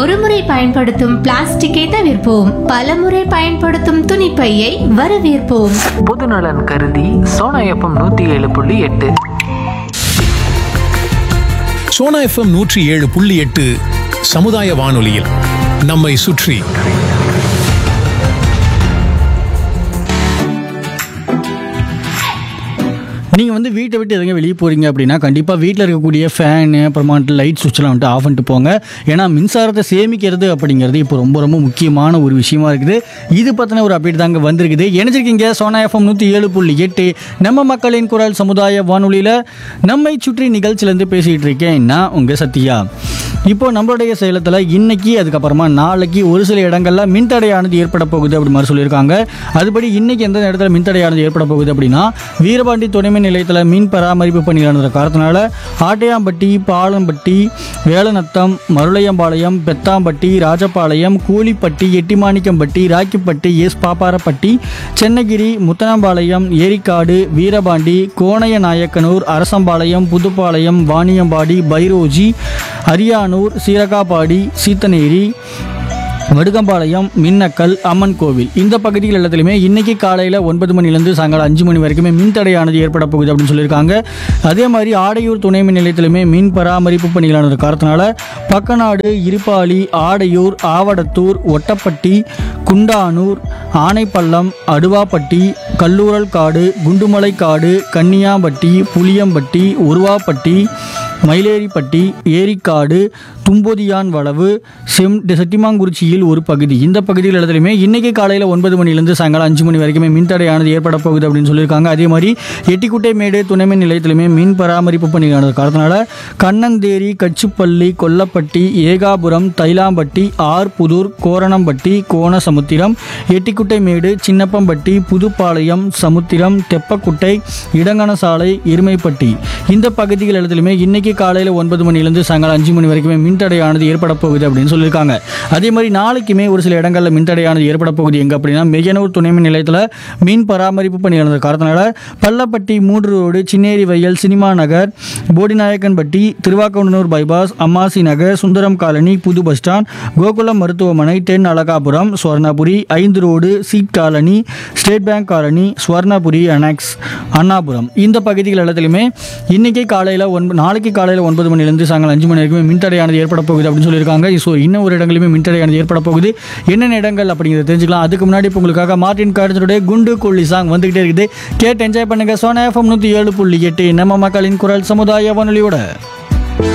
ஒருமுறை பயன்படுத்தும் பிளாஸ்டிக்கை தவிர்ப்போம் பலமுறை பயன்படுத்தும் துணிப்பையை வரவேற்போம் பொதுநலன் கருதி சோனா எஃப்எம் நூற்றி ஏழு புள்ளி எட்டு சோனா எஃப்எம் நூற்றி ஏழு புள்ளி எட்டு சமுதாய வானொலியில் நம்மை சுற்றி நீங்கள் வந்து வீட்டை விட்டு எதுங்க வெளியே போகிறீங்க அப்படின்னா கண்டிப்பாக வீட்டில் இருக்கக்கூடிய ஃபேனு அப்புறமா வந்துட்டு லைட் சுவிட்ச்லாம் வந்துட்டு ஆஃப் பண்ணிட்டு போங்க ஏன்னா மின்சாரத்தை சேமிக்கிறது அப்படிங்கிறது இப்போ ரொம்ப ரொம்ப முக்கியமான ஒரு விஷயமா இருக்குது இது பற்றின ஒரு அப்டேட் தாங்க வந்திருக்குது இணைஞ்சிருக்கீங்க சோனா எஃப்எம் நூற்றி ஏழு புள்ளி எட்டு நம்ம மக்களின் குரல் சமுதாய வானொலியில் நம்மை சுற்றி நிகழ்ச்சியிலேருந்து பேசிகிட்டு இருக்கேன் நான் உங்கள் சத்யா இப்போ நம்மளுடைய சேலத்தில் இன்னைக்கு அதுக்கப்புறமா நாளைக்கு ஒரு சில இடங்கள்ல மின்தடையானது ஏற்பட போகுது அப்படி மாதிரி சொல்லியிருக்காங்க அதுபடி இன்னைக்கு எந்த இடத்துல மின்தடையானது ஏற்பட போகுது அப்படின்னா வீரபாண்டி துணைமின் நிலையத்தில் மின் பராமரிப்பு பணி நடந்த காரணத்தினால ஆட்டையாம்பட்டி பாலம்பட்டி வேலநத்தம் மருளையம்பாளையம் பெத்தாம்பட்டி ராஜபாளையம் கூலிப்பட்டி எட்டிமாணிக்கம்பட்டி ராக்கிப்பட்டி எஸ் பாப்பாரப்பட்டி சென்னகிரி முத்தனம்பாளையம் ஏரிக்காடு வீரபாண்டி கோணைய நாயக்கனூர் அரசம்பாளையம் புதுப்பாளையம் வாணியம்பாடி பைரோஜி அரியானூர் சீரகாபாடி சீத்தனேரி வடுகம்பாளையம் மின்னக்கல் அம்மன் கோவில் இந்த பகுதிகள் எல்லாத்துலையுமே இன்னைக்கு காலையில் ஒன்பது மணிலேருந்து சாயங்காலம் அஞ்சு மணி வரைக்குமே மின்தடையானது ஏற்பட போகுது அப்படின்னு சொல்லியிருக்காங்க அதே மாதிரி ஆடையூர் துணை மின் நிலையத்திலுமே மின் பராமரிப்பு பணிகளானது காரணத்தினால பக்கநாடு இருப்பாளி ஆடையூர் ஆவடத்தூர் ஒட்டப்பட்டி குண்டானூர் ஆனைப்பள்ளம் அடுவாப்பட்டி கல்லூரல் காடு குண்டுமலை காடு கன்னியாம்பட்டி புளியம்பட்டி உருவாப்பட்டி மயிலேரிப்பட்டி ஏரிக்காடு தும்பொதியான் வளவு செம் செட்டிமாங்குறிச்சியில் ஒரு பகுதி இந்த பகுதியில் இடத்துலையுமே இன்னைக்கு காலையில் ஒன்பது மணிலேருந்து சாயங்காலம் அஞ்சு மணி வரைக்குமே மின்தடையானது ஏற்பட போகுது அப்படின்னு சொல்லியிருக்காங்க அதே மாதிரி எட்டிக்குட்டை மேடு துணைமின் நிலையத்திலுமே மின் பராமரிப்பு பணியானது காரணத்தினால கண்ணந்தேரி கச்சுப்பள்ளி கொல்லப்பட்டி ஏகாபுரம் தைலாம்பட்டி ஆர்புதூர் கோரணம்பட்டி கோணசமுத்திரம் எட்டிக்குட்டை மேடு சின்னப்பம்பட்டி புதுப்பாளையம் சமுத்திரம் தெப்பக்குட்டை இடங்கணசாலை இருமைப்பட்டி இந்த பகுதிகள் இடத்துலையுமே இன்னைக்கு காலையில் ஒன்பது மணிலேருந்து சாயங்காலம் அஞ்சு மணி வரைக்குமே மின்தடையானது ஏற்பட போகுது அப்படின்னு சொல்லியிருக்காங்க அதே மாதிரி நாளைக்குமே ஒரு சில இடங்களில் மின்தடையானது ஏற்பட போகுது எங்கே அப்படின்னா மெய்யனூர் துணைமின் நிலையத்தில் மின் பராமரிப்பு பணி நடந்த காரணத்தினால பள்ளப்பட்டி மூன்று ரோடு சின்னேரி வயல் cinema Nagar Bodinayakkanpatti Thiruvakkavundanur bypass Ammasi Nagar Sundaram colony புது பஸ் ஸ்டாண்ட் கோகுலம் மருத்துவமனை தென் அலகாபுரம் ஸ்வர்ணபுரி ஐந்து road seat colony state bank colony Swarnapuri annex Annapuram இந்த பகுதிகள் எல்லாத்துலையுமே இன்னைக்கு காலையில் ஒன்பது நாளைக்கு காலையில் ஒன்பது மணிலேருந்து சாயங்காலம் அஞ்சு மணி வரைக்கும் மின்தடையானது ஏற்பட போகுது அப்படின்னு சொல்லியிருக்காங்க ஸோ இன்னும் ஒரு இடங்களிலுமே மின்தடையானது ஏற்பட போகுது என்னென்ன இடங்கள் அப்படிங்கிறத தெரிஞ்சுக்கலாம் அதுக்கு முன்னாடி இப்போ உங்களுக்காக மார்டின் கார்டனுடைய குண்டு கொள்ளி சாங் வந்துகிட்டே இருக்குது கேட்டு என்ஜாய் பண்ணுங்க சோனா எஃப்எம் நூற்றி ஏழு புள்ளி எட்டு நம்ம மக்களின் குரல் சமுதாய வானொலியோட